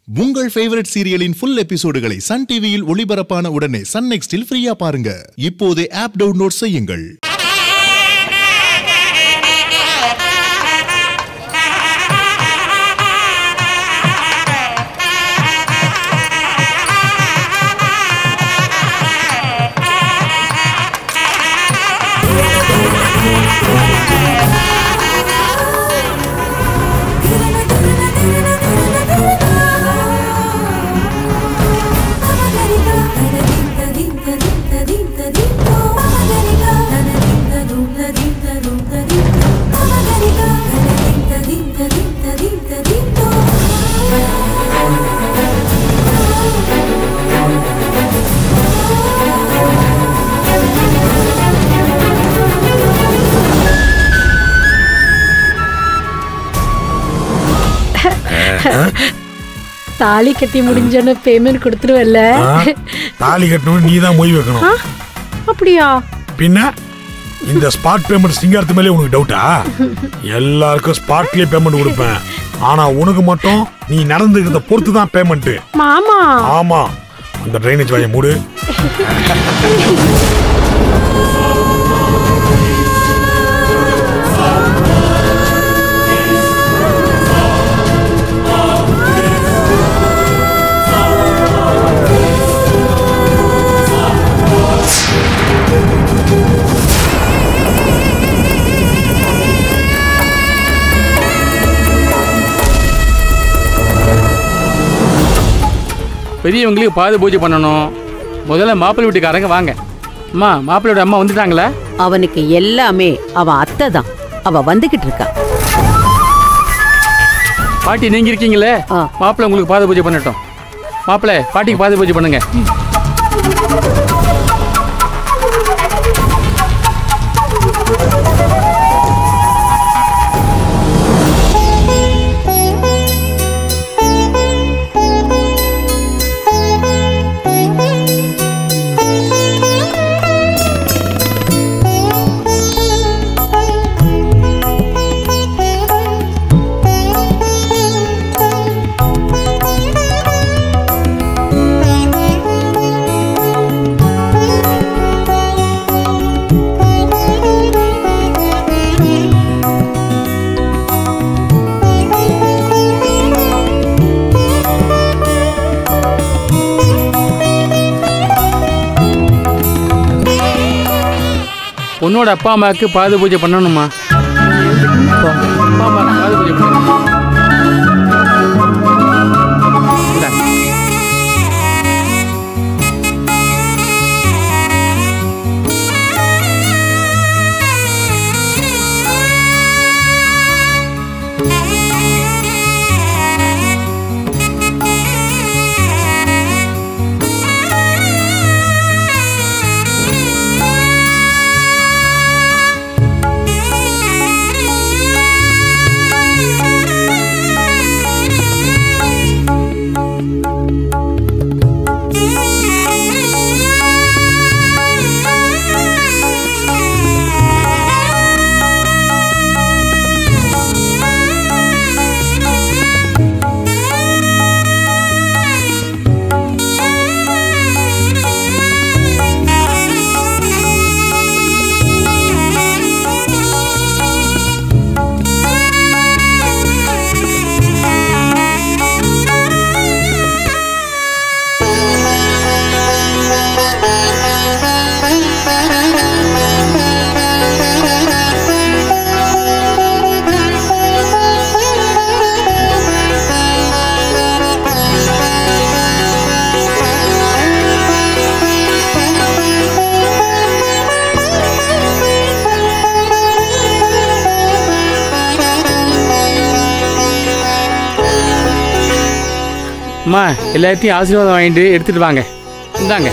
உங்கள் ஃபேவரட் சீரியலின் ஃபுல் எபிசோடுகளை சன் டிவியில் ஒளிபரப்பான உடனே சன் நெக்ஸ்டில் ஃப்ரீயா பாருங்க இப்போதே ஆப் டவுன்லோட் செய்யுங்கள் தாலி கட்டி முடிஞ்சோன்னு பேமெண்ட் கொடுத்துருவல்ல ஆ, தாலி கட்டணும் நீ தான் மொய் வைக்கணும் ஆ, அப்படியா பின்ன இந்த ஸ்பாட் பேமெண்ட் சிங்காரத்து மேலே உனக்கு டவுட்டா எல்லாருக்கும் ஸ்பாட்லயே பேமெண்ட் கொடுப்பேன் ஆனா உனக்கு மட்டும் நீ நடந்துக்கிறத பொறுத்து தான் பேமெண்ட் மாமா ஆமா அந்த ட்ரைனேஜ் வாயை மூடு பெரியவங்களுக்கு பாது பூஜை பண்ணணும் முதல்ல மாப்பிள்ளை வீட்டுக்காரங்க வாங்க அம்மா மாப்பிள்ளையோட அம்மா வந்துட்டாங்களா அவனுக்கு எல்லாமே அவன் அத்தை தான் அவ வந்துகிட்டு இருக்கா பாட்டி நீங்க இருக்கீங்களே ஆ. மாப்பிள்ளை உங்களுக்கு பாத பூஜை பண்ணட்டும் மாப்பிள்ளை பாட்டிக்கு பாத பூஜை பண்ணுங்க பொண்ணோட அப்பா அம்மாவுக்கு பாத பூஜை பண்ணணுமா அப்பா அம்மாவுக்கு பாத பூஜை பண்ணுங்க இந்தாங்க. அம்மா எல்லாத்தையும் ஆசீர்வாதம் வாங்கிட்டு எடுத்துட்டு வாங்க இந்தாங்க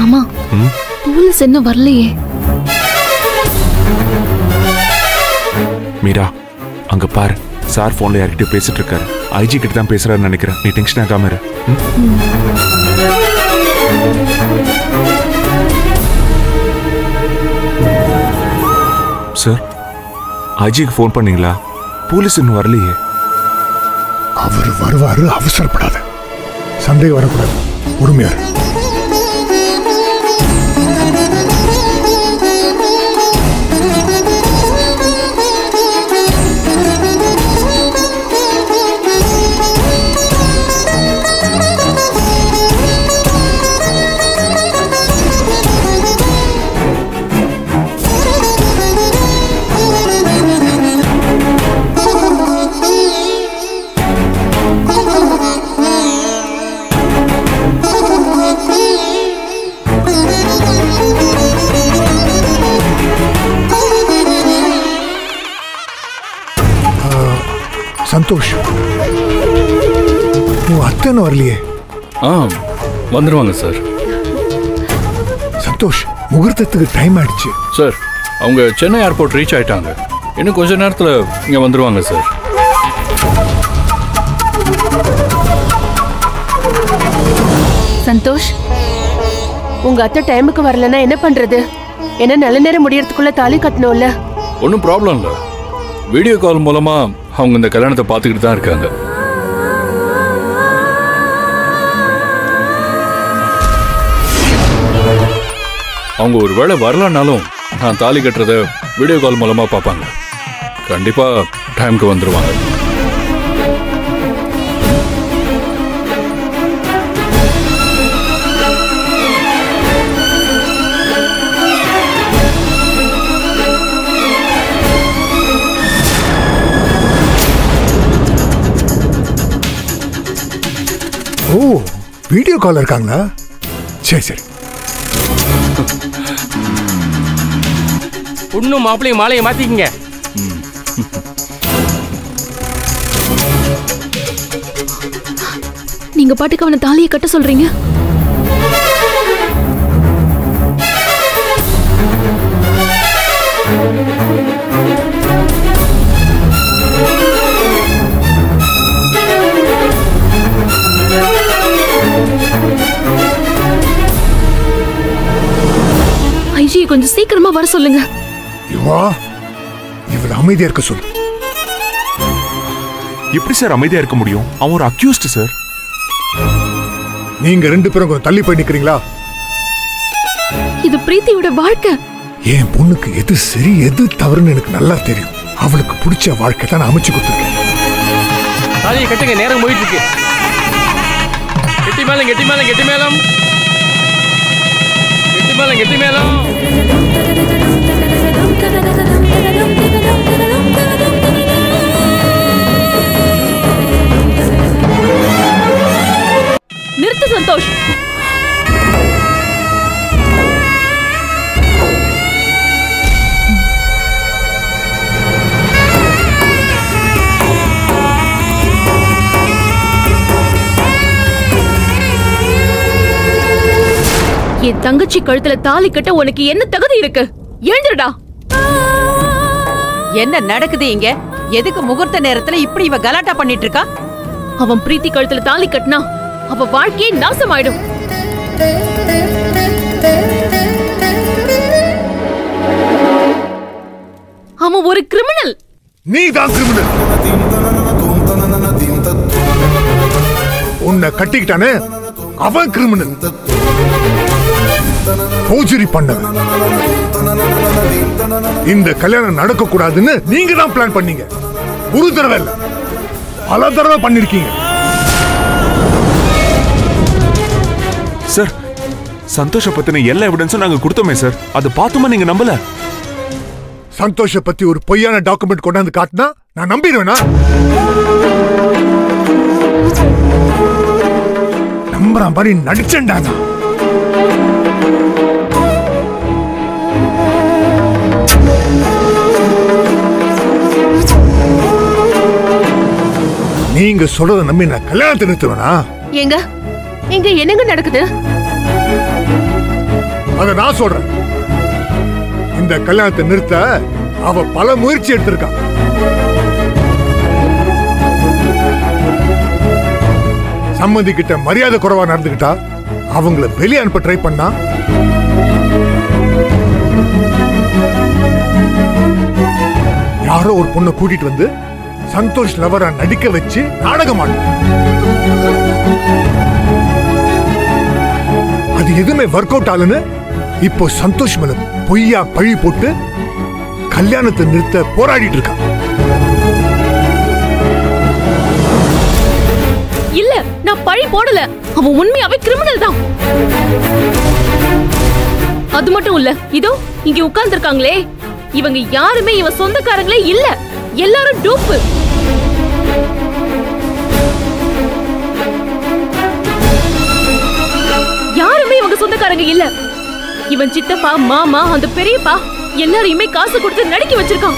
மாமா போலீஸ் என்ன வரலையே மீரா அங்க பாரு சார் போன்ல யார்கிட்டயும் பேசிட்டு இருக்காரு ஐஜி கிட்ட தான் பேசுறாருன்னு நினைக்கிறேன் நீ டென்ஷன் ஆகாம இரு ம்? சார் ஐஜிக்கு ஃபோன் பண்ணீங்களா போலீஸ் இன்னும் வரலையே அவர் வருவாரு அவசரப்படாத சந்தேகம் வரக்கூடாது பொறுமையா இரு. சந்தோஷ் உன் அத்தனை வரலையே ஆ வந்துடுவாங்க சார் சந்தோஷ் முகூர்த்தத்துக்கு டைம் ஆயிடுச்சு சார் அவங்க சென்னை ஏர்போர்ட் ரீச் ஆயிட்டாங்க இன்னும் கொஞ்ச நேரத்தில் இங்கே வந்துடுவாங்க சார் சந்தோஷ் உங்க அத்தை டைமுக்கு வரலன்னா என்ன பண்றது ஏன்னா நல்ல நேரம் முடியறதுக்குள்ள தாலி கட்டணும்ல ஒன்றும் ப்ராப்ளம் இல்லை வீடியோ கால் மூலமாக அவங்க இந்த கல்யாணத்தை பார்த்துக்கிட்டு தான் இருக்காங்க அவங்க ஒரு வேளை வரலனாலும் நான் தாலி கட்டுறத வீடியோ கால் மூலமாக பார்ப்பாங்க கண்டிப்பாக டைமுக்கு வந்துடுவாங்க ஓ வீடியோ கால் இருக்காங்களா சரி சரி பொண்ணும் மாப்பிளையும் மாலையை மாத்திக்கங்க நீங்க பாட்டுக்கு அவனை தாலியை கட்ட சொல்றீங்க ஐஜியை கொஞ்சம் சீக்கிரமா வர சொல்லுங்க இவா இவள் அமைதியா இருக்க சொல்லு எப்படி சார் அமைதியா இருக்க முடியும் அவன் ஒரு அக்யூஸ்ட் சார் நீங்க ரெண்டு பேரும் கொஞ்சம் தள்ளி போய் நிக்கிறீங்களா இது பிரீத்தியோட வாழ்க்கை என் பொண்ணுக்கு எது சரி எது தவறுன்னு எனக்கு நல்லா தெரியும் அவளுக்கு பிடிச்ச வாழ்க்கை தான் நான் அமைச்சு கொடுத்துருக்கேன் தாலியை கட்டுங்க நேரம் போயிட்டு இருக்கு கெட்டி மேலம் கெட்டி மேலம் கெட்டி மேலம் கெட்டி மேலம் கெட்டி மேலம் நிறுத்து சந்தோஷ் என் தங்கச்சி கழுத்துல தாலி கட்ட உனக்கு என்ன தகுதி இருக்கு எழுந்துடா என்ன நடக்குது இங்க எதுக்கு முகூர்த்த நேரத்துல இப்படி இவ கலாட்டா பண்ணிட்டு இருக்கா அவன் பிரீத்தி கழுத்துல தாலி கட்டினா அவ வாழ்க்கையே நாசமாயிடும் அவன் ஒரு கிரிமினல் நீ தான் கிரிமினல் உன்னை கட்டிக்கிட்டானே அவன் கிரிமினல் போஜரி பண்ணவன் இந்த கல்யாணம் நடக்க கூடாதுன்னு நீங்க தான் பிளான் பண்ணீங்க ஒரு தடவை இல்ல பல தடவை பண்ணிருக்கீங்க சார் சந்தோஷ பத்தின எல்லா எவிடன்ஸும் நாங்க கொடுத்தோமே சார் அதை பார்த்துமா நீங்க நம்பல சந்தோஷ பத்தி ஒரு பொய்யான டாக்குமெண்ட் கொண்டாந்து காட்டினா நான் நம்பிடுவேனா நம்புற மாதிரி நடிச்சேன்டா நான் நீங்க சொல்றத நம்பி நான் கல்யாணத்தை நிறுத்துவேனா எங்க இங்க என்னங்க நடக்குது அத நான் சொல்றேன் இந்த கல்யாணத்தை நிறுத்த அவ பல முயற்சி எடுத்திருக்கா சம்மந்தி கிட்ட மரியாதை குறைவா நடந்துக்கிட்டா அவங்கள வெளியே அனுப்ப ட்ரை பண்ணா யாரோ ஒரு பொண்ணை கூட்டிட்டு வந்து சந்தோஷ் லவரா நடிக்க வச்சு நாடகம் ஆடு அது எதுவுமே ஒர்க் அவுட் ஆகலன்னு இப்போ சந்தோஷ் மேல பொய்யா பழி போட்டு கல்யாணத்தை நிறுத்த போராடிட்டு இருக்கா இல்ல நான் பழி போடல அவன் உண்மையாவே கிரிமினல் தான் அது மட்டும் இல்ல இதோ இங்க உட்கார்ந்திருக்காங்களே இவங்க யாருமே இவன் சொந்தக்காரங்களே இல்ல எல்லாரும் டூப்பு யாருமே இவங்க சொந்தக்காரங்க இல்ல இவன் சித்தப்பா மாமா அந்த பெரியப்பா எல்லாரையுமே காசு கொடுத்து நடிக்க வச்சிருக்கான்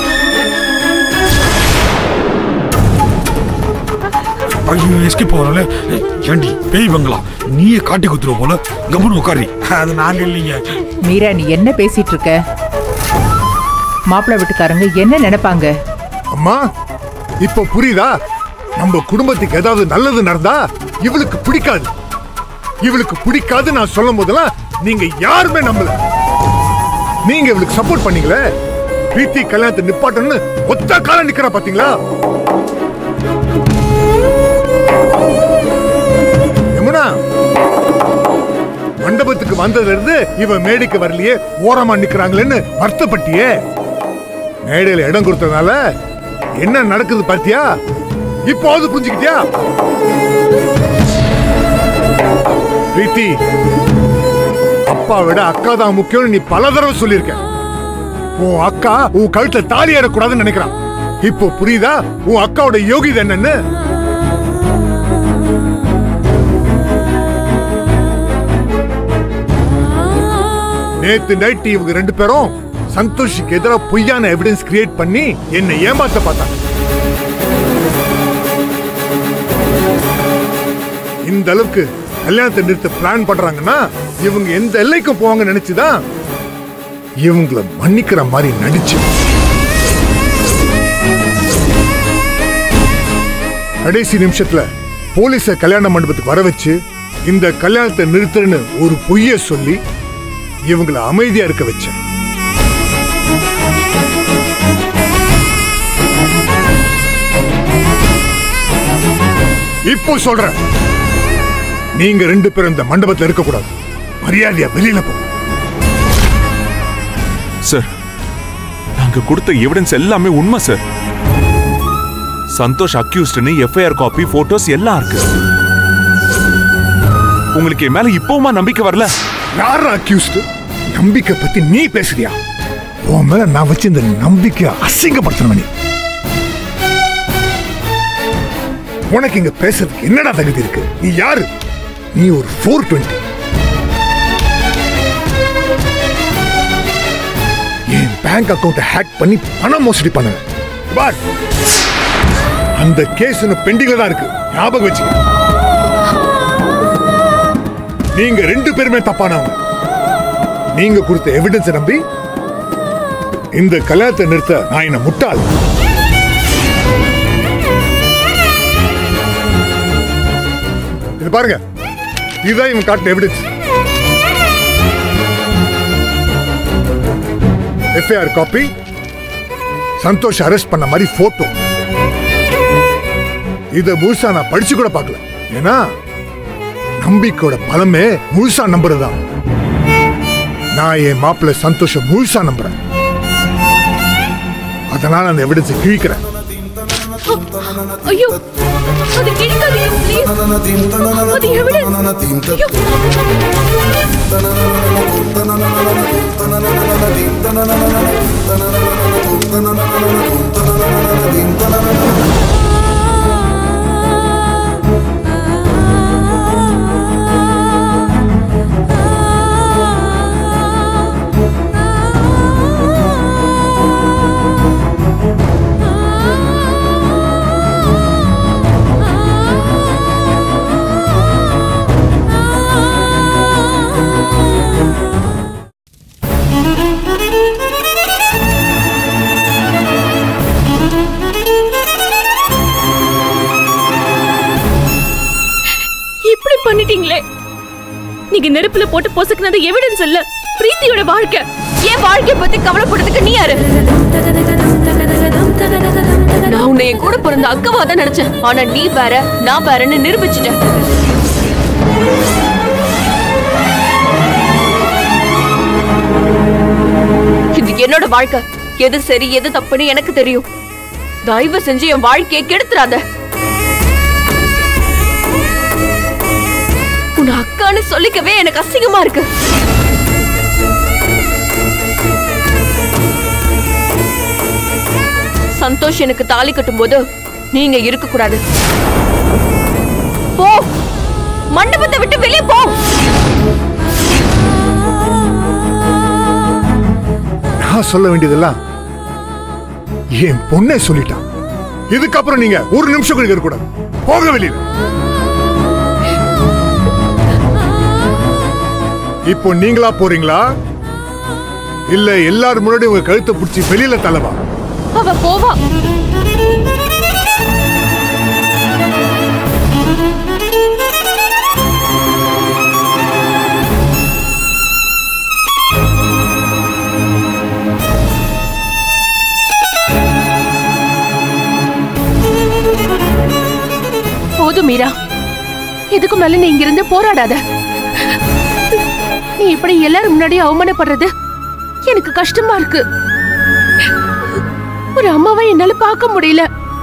ஐயோ எஸ்கேப் போகிறோம்ல ஏண்டி பேய் பங்களா நீயே காட்டி குத்துருவ போல கம்முன்னு உட்காரி அது நாங்க இல்லைங்க மீரா நீ என்ன பேசிட்டு இருக்க மாப்பிள்ளை வீட்டுக்காரங்க என்ன நினைப்பாங்க அம்மா இப்போ புரியுதா நம்ம குடும்பத்துக்கு ஏதாவது நல்லது நடந்தா இவளுக்கு பிடிக்காது இவளுக்கு பிடிக்காது நான் சொல்லும் போதெல்லாம் நீங்க யாருமே நம்பல நீங்க இவளுக்கு சப்போர்ட் பண்ணீங்களே பிரீத்தி கல்யாணத்தை நிப்பாட்டன்னு ஒத்த காலம் நிக்கிறா பாத்தீங்களா யமுனா மண்டபத்துக்கு வந்ததுல இருந்து இவ மேடைக்கு வரலையே ஓரமா நிக்கிறாங்களேன்னு வருத்தப்பட்டியே மேடையில இடம் கொடுத்ததுனால என்ன நடக்குது பாத்தியா இப்போது புரிஞ்சுக்கிட்டியா பிரீத்தி அப்பா விட அக்கா தான் முக்கியம்னு நீ பல தடவை சொல்லியிருக்க உன் அக்கா உன் கழுத்துல தாலி ஏறக்கூடாதுன்னு நினைக்கிறான் இப்போ புரியுதா உன் அக்காவோட யோகிதை என்னன்னு நேத்து நைட் இவங்க ரெண்டு பேரும் சந்தோஷுக்கு எதிராக பொய்யான எவிடன்ஸ் கிரியேட் பண்ணி என்னை ஏமாத்த பார்த்தாங்க இந்த அளவுக்கு கல்யாணத்தை நிறுத்த பிளான் பண்றாங்கன்னா இவங்க எந்த எல்லைக்கும் போவாங்க நினைச்சுதான் இவங்கள மன்னிக்கிற மாதிரி நடிச்சு கடைசி நிமிஷத்துல போலீஸ கல்யாண மண்டபத்துக்கு வர வச்சு இந்த கல்யாணத்தை நிறுத்துன்னு ஒரு பொய்ய சொல்லி இவங்கள அமைதியா இருக்க வச்சேன் இப்போ சொல்றேன் நீங்க ரெண்டு பேரும் இந்த மண்டபத்துல இருக்க கூடாது மரியாதையா வெளியில போ சார் நாங்க கொடுத்த எவிடன்ஸ் எல்லாமே உண்மை சார் சந்தோஷ் அக்யூஸ்ட்னு எஃப்ஐஆர் காப்பி போட்டோஸ் எல்லாம் இருக்கு உங்களுக்கு என் மேல இப்பவுமா நம்பிக்கை வரல யார் அக்யூஸ்ட் நம்பிக்கை பத்தி நீ பேசுறியா உன் மேல நான் வச்சு இந்த நம்பிக்கையை அசிங்கப்படுத்தணும் நீ உனக்கு இங்க பேசுறதுக்கு என்னடா தகுதி இருக்கு நீ யாரு நீ ஒரு ஃபோர் டுவெண்ட்டி என் பேங்க் அக்கவுண்ட்டை ஹேக் பண்ணி பணம் மோசடி பண்ண பார் அந்த கேஸ் இன்னும் பெண்டிங்ல தான் இருக்கு ஞாபகம் வச்சுக்க நீங்க ரெண்டு பேருமே தப்பானவங்க நீங்க கொடுத்த எவிடன்ஸ் நம்பி இந்த கல்யாணத்தை நிறுத்த நான் என்ன முட்டாள் இது பாருங்க இதுதான் இவன் காட்டின evidence FIR copy Santhosh arrest பண்ண மாதிரி போட்டோ இத முழுசா நான் படிச்சு கூட பார்க்கல ஏன்னா நம்பிக்கையோட பலமே முழுசா நம்புறதுதான் நான் என் மாப்பிள்ளை சந்தோஷம் முழுசா நம்புறேன் அதனால அந்த எவிடன்ஸ் கிழிக்கிறேன் ஐயோ அது கிழிக்காதீங்க ப்ளீஸ் அது எவிடன்ஸ் ஐயோ நீங்க நெருப்புல போட்டு பொசுக்குனது எவிடன்ஸ் இல்ல பிரீத்தியோட வாழ்க்கை என் வாழ்க்கைய பத்தி கவலைப்படுறதுக்கு நீ யாரு நான் உன்னை என் கூட பிறந்த அக்காவா தான் நினைச்சேன் ஆனா நீ வேற நான் வேறன்னு நிரூபிச்சிட்டேன் இது என்னோட வாழ்க்கை எது சரி எது தப்புன்னு எனக்கு தெரியும் தயவு செஞ்சு என் வாழ்க்கையை கெடுத்துறாத உன் அக்கான்னு சொல்லிக்கவே எனக்கு அசிங்கமா இருக்கு சந்தோஷ் எனக்கு தாலி கட்டும் போது நீங்க இருக்க கூடாது போ மண்டபத்தை விட்டு வெளியே போ நான் சொல்ல வேண்டியதெல்லாம் என் பொண்ணே சொல்லிட்டான் இதுக்கப்புறம் நீங்க ஒரு நிமிஷம் கூட இருக்க கூடாது போக வெளியில இப்போ நீங்களா போறீங்களா இல்ல எல்லாரும் முன்னாடி உங்க கழுத்தை பிடிச்சி வெளியில தள்ளவா அவ போவா போதும் மீரா இதுக்கு மேல நீ இங்கிருந்து போராடாத நீ இப்படி எல்லாரும் முன்னாடி அவமானப்படுறது எனக்கு கஷ்டமா இருக்கு ஒரு அம்மாவை என்னால பார்க்க முடியல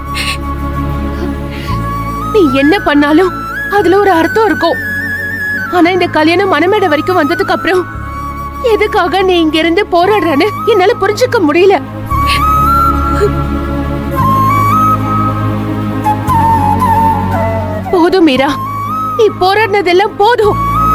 நீ என்ன பண்ணாலும் அதுல ஒரு அர்த்தம் இருக்கும் ஆனா இந்த கல்யாணம் மனமேடை வரைக்கும் வந்ததுக்கு அப்புறம் எதுக்காக நீ இங்க இருந்து போராடுறன்னு என்னால புரிஞ்சுக்க முடியல போதும் மீரா நீ போராடினதெல்லாம் போதும்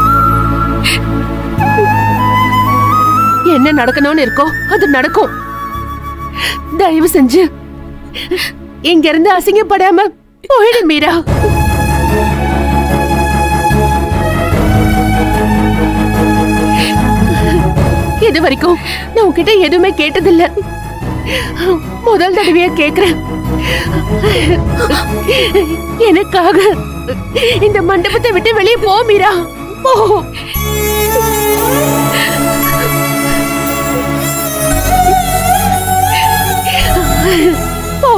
என்ன நடக்கணும்னு இருக்கோ அது நடக்கும் தயவு செஞ்சு இங்க இருந்து அசிங்கப்படாம போயிடு மீரா இது வரைக்கும் நான் உன்கிட்ட எதுவுமே கேட்டதில்ல முதல் தடவையா கேக்குறேன் எனக்காக இந்த மண்டபத்தை விட்டு வெளியே போ மீரா போ போ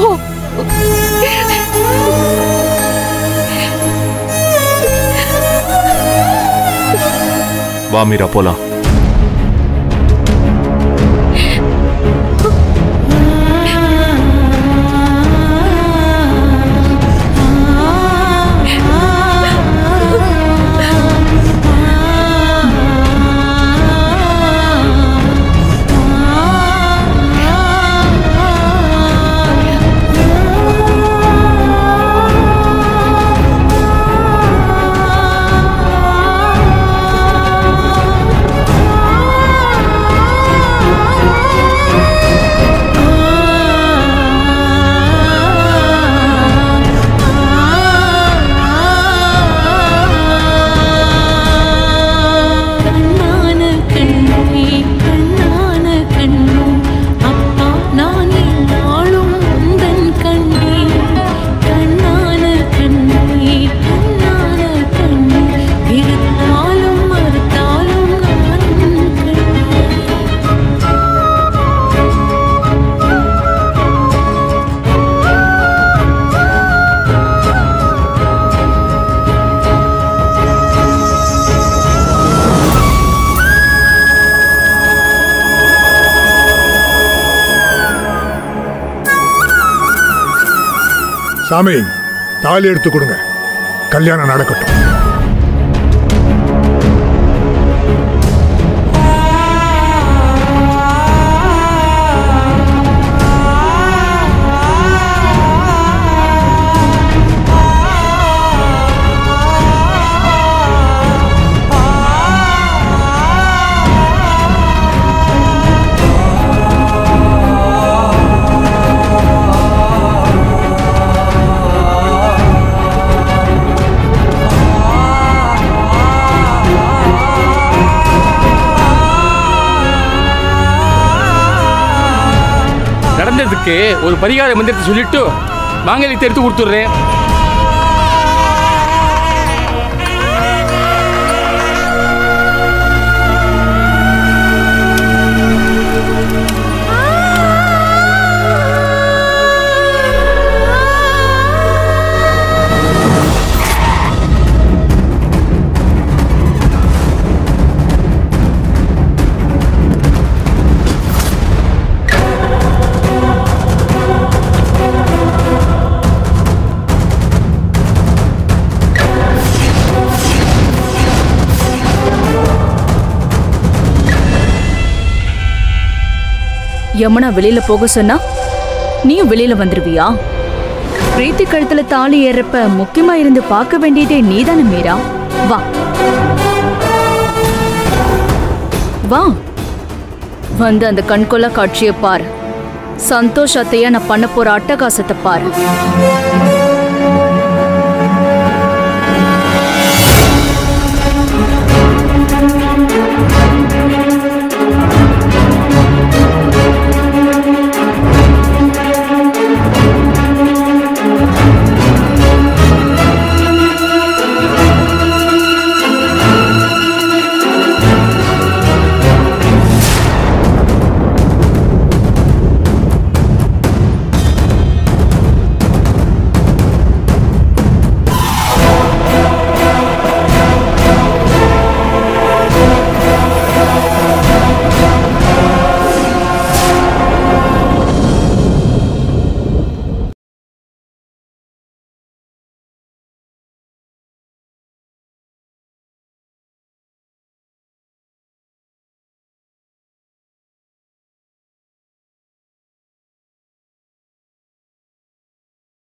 வா மீரா போலாம் கண்ணான கண்ணே கண்ணான கண்ணே அப்பா நான் நாளும் உந்தன் கண்ணே கண்ணான கண்ணே கண்ணான கண்ணே இருத்தாலும் மறுத்தாலும் நான் உன் கண்ணே சாமி தாலி எடுத்து கொடுங்க கல்யாணம் நடக்கட்டும் நடந்ததுக்கு ஒரு பரிகார மந்திரத்தை சொல்லிட்டு மாங்கல்யத்தை எடுத்து கொடுத்துட்றேன் யமுனா வெளியில போக சொன்னா நீயும் வெளியில வந்துருவியா பிரீத்தி கழுத்துல தாலி ஏறப்ப முக்கியமா இருந்து பார்க்க வேண்டியதே நீதானே மீரா வா வா வந்து அந்த கண்கொள்ளா காட்சியை பாரு சந்தோஷத்தையா நான் பண்ண போற அட்டகாசத்தை பாரு